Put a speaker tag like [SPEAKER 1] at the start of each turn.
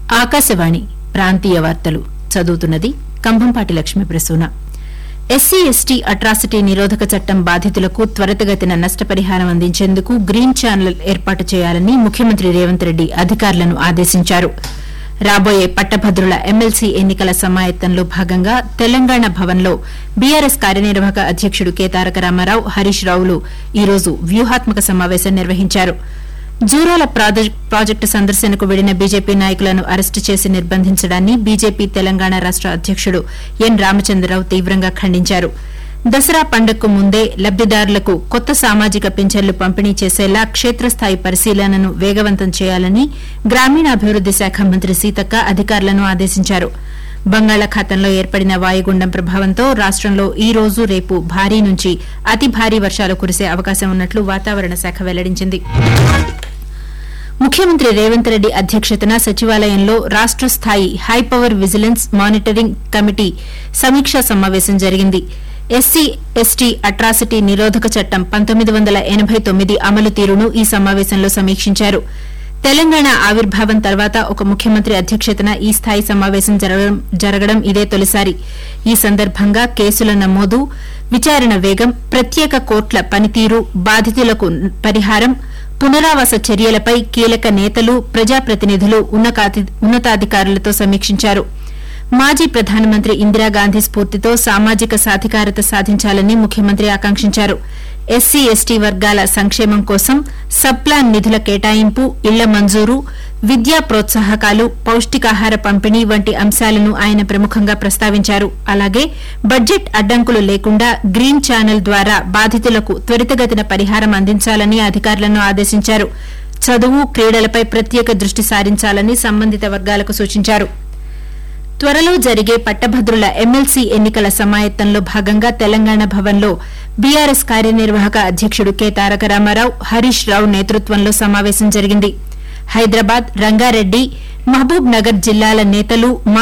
[SPEAKER 1] ఆకాశవాణి ప్రాంతీయ వార్తలు చదువుతున్నది Kambhampati Lakshmi Prasuna SC ST atrocity నిరోధక చట్టం బాధితులకు త్వరితగతిన నష్టపరిహారం అందించేందుకు గ్రీన్ ఛానల్ ఏర్పాటు చేయాలని ముఖ్యమంత్రి రేవంత్ రెడ్డి అధికారులను ఆదేశించారు రాబోయే పట్టభద్రుల ఎమ్మెల్సీ ఎన్నికల సమాయత్తంలో భాగంగా తెలంగాణ భవన్లో బీఆర్ఎస్ కార్యనిర్వాహక అధ్యకుడు కె తారక రామారావు హరీష్ రావులు ఈరోజు వ్యూహాత్మక సమావేశం నిర్వహించారు జూరాల ప్రాజె- ప్రాజెక్టు సందర్శనకు వెళ్లిన బీజేపీ నాయకులను అరెస్టు చేసి నిర్బంధించడాన్ని బీజేపీ తెలంగాణ రాష్ట అధ్యకుడు ఎన్ రామచంద్రరావు తీవ్రంగా ఖండించారు దసరా పండగకు ముందే లబ్దిదారులకు కొత్త సామాజిక పింఛన్లు పంపిణీ చేసేలా క్షేత్రస్థాయి పరిశీలనను వేగవంతం చేయాలని గ్రామీణాభివృద్ది శాఖ మంత్రి సీతక్క అధికారులను ఆదేశించారు బంగాళాఖాతంలో ఏర్పడిన వాయుగుండం ప్రభావంతో రాష్టంలో ఈ రోజు రేపు భారీ నుంచి అతి భారీ వర్షాలు కురిసే అవకాశం ఉన్నట్లు వాతావరణ శాఖ వెల్లడించింది ముఖ్యమంత్రి రేవంత్ రెడ్డి అధ్యక్షతన సచివాలయంలో రాష్ట స్థాయి హైపవర్ విజిలెన్స్ మానిటరింగ్ కమిటీ సమీక్షా సమావేశం జరిగింది ఎస్సీ ఎస్టీ అట్రాసిటీ నిరోధక చట్టం పంతొమ్మిది వందల ఎనబై తొమ్మిది అమలు తీరును ఈ సమావేశంలో సమీక్షించారు తెలంగాణ ఆవిర్భావం తర్వాత ఒక ముఖ్యమంత్రి అధ్యక్షతన ఈ స్థాయి సమావేశం జరగడం- జరగడం ఇదే తొలిసారి ఈ సందర్భంగా కేసుల నమోదు విచారణ వేగం ప్రత్యేక కోర్టుల పనితీరు బాధితులకు పరిహారం పునరావాస చర్యలపై కీలక నేతలు ప్రజాప్రతినిధులు ఉన్నతాధి- ఉన్నతాధికారులతో సమీక్షించారు మాజీ ప్రధానమంత్రి ఇందిరాగాంధీ స్ఫూర్తితో సామాజిక సాధికారత సాధించాలని ముఖ్యమంత్రి ఆకాంక్షించారు ఎస్సీ ఎస్టీ వర్గాల సంక్షేమం కోసం సబ్ప్లాన్ నిధుల కేటాయింపు ఇళ్ల మంజూరు విద్యా ప్రోత్సాహకాలు పౌష్టికాహార పంపిణీ వంటి అంశాలను ఆయన ప్రముఖంగా ప్రస్తావించారు అలాగే బడ్జెట్ అడ్డంకులు లేకుండా గ్రీన్ ఛానల్ ద్వారా బాధితులకు త్వరితగతిన పరిహారం అందించాలని అధికారులను ఆదేశించారు చదువు క్రీడలపై ప్రత్యేక దృష్టి సారించాలని సంబంధిత వర్గాలకు సూచించారు త్వరలో జరిగే పట్టభద్రుల ఎమ్మెల్సీ ఎన్నికల సమాయత్తంలో భాగంగా తెలంగాణ భవన్లో బీఆర్ఎస్ కార్యనిర్వాహక అధ్యకుడు కె తారక రామారావు హరీష్ రావు నేతృత్వంలో సమావేశం జరిగింది హైదరాబాద్ రంగారెడ్డి మహబూబ్ నగర్ జిల్లాల నేతలు